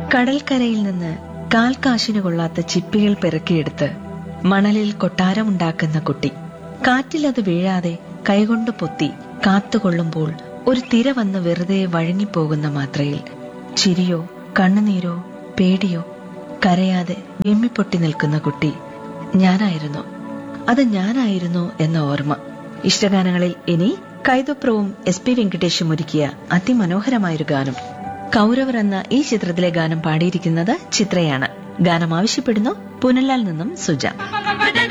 കടൽക്കരയിൽ നിന്ന് കാൽ കാശിന് കൊള്ളാത്ത ചിപ്പികൾ പെറുക്കിയെടുത്ത് മണലിൽ കൊട്ടാരമുണ്ടാക്കുന്ന കുട്ടി കാറ്റിൽ അത് വീഴാതെ കൈകൊണ്ട് പൊത്തി കാത്തുകൊള്ളുമ്പോൾ ഒരു തിര വന്ന് വെറുതെ വഴങ്ങിപ്പോകുന്ന മാത്രയിൽ ചിരിയോ കണ്ണുനീരോ പേടിയോ കരയാതെ വെമ്മിപ്പൊട്ടി നിൽക്കുന്ന കുട്ടി ഞാനായിരുന്നു അത് ഞാനായിരുന്നു എന്ന ഓർമ്മ ഇഷ്ടഗാനങ്ങളിൽ ഇനി കൈതപ്രവും എസ് പി വെങ്കടേഷും ഒരുക്കിയ അതിമനോഹരമായൊരു ഗാനം കൗരവർ എന്ന ഈ ചിത്രത്തിലെ ഗാനം പാടിയിരിക്കുന്നത് ചിത്രയാണ് ഗാനം ആവശ്യപ്പെടുന്നു പുനലാൽ നിന്നും സുജ